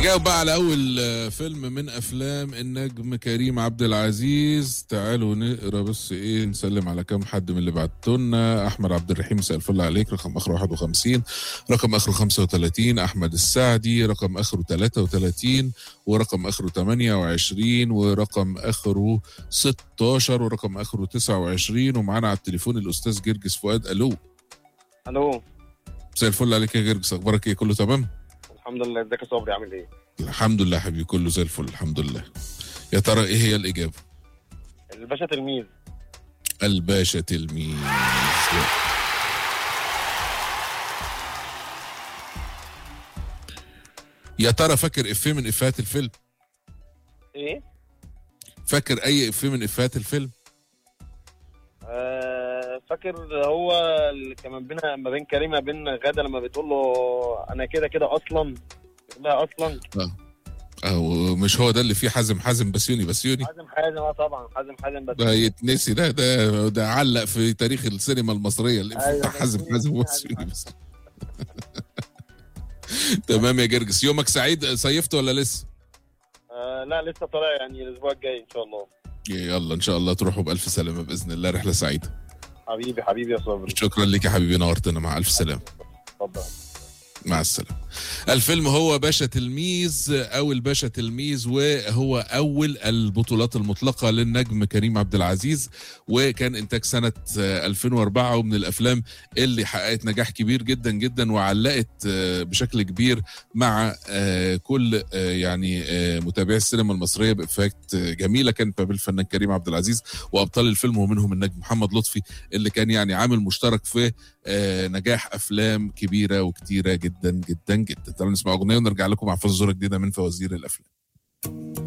نجاوب بقى على اول آه، فيلم من افلام النجم كريم عبد العزيز تعالوا نقرا بس ايه نسلم على كام حد من اللي بعتوا لنا احمد عبد الرحيم مساء الفل عليك رقم اخره 51 رقم اخره 35 احمد السعدي رقم اخره 33 ورقم اخره 28 ورقم اخره 16 ورقم اخره 29 ومعانا على التليفون الاستاذ جرجس فؤاد الو الو مساء الفل عليك يا جرجس اخبارك ايه كله تمام الحمد لله ازيك يا صبري عامل ايه؟ الحمد لله حبيبي كله زي الفل الحمد لله يا ترى ايه هي الاجابه الباشا تلميذ الباشا تلميذ يا ترى فاكر افيه من افيهات الفيلم ايه؟ فاكر اي افيه من افيهات الفيلم آه فاكر هو اللي كان ما بينها ما بين كريمه بين غاده لما بتقول له انا كده كده اصلا بتقول لها اصلا او مش هو ده اللي فيه حازم حازم بسيوني بسيوني حازم حازم اه طبعا حازم حازم بس ده يتنسي ده ده ده علق في تاريخ السينما المصريه اللي أيوة، بتاع حازم بسيوني، حازم حازم بسيوني بس تمام يا جرجس يومك سعيد صيفت ولا لسه؟ آه لا لسه طالع يعني الاسبوع الجاي ان شاء الله يلا ان شاء الله تروحوا بالف سلامه باذن الله رحله سعيده حبيبي حبيبي يا صبري شكرا لك يا حبيبي نورتنا مع الف سلامه اتفضل مع السلامة الفيلم هو باشا تلميذ أو الباشا تلميذ وهو أول البطولات المطلقة للنجم كريم عبد العزيز وكان إنتاج سنة آه، 2004 ومن الأفلام اللي حققت نجاح كبير جدا جدا وعلقت آه، بشكل كبير مع آه، كل آه، يعني آه، متابعي السينما المصرية بإفكت آه، جميلة كانت ما بين الفنان كريم عبد العزيز وأبطال الفيلم ومنهم النجم محمد لطفي اللي كان يعني عامل مشترك في آه، نجاح افلام كبيره وكتيره جدا جدا جدا تعالوا نسمع اغنيه ونرجع لكم مع فزوره جديده من فوازير الافلام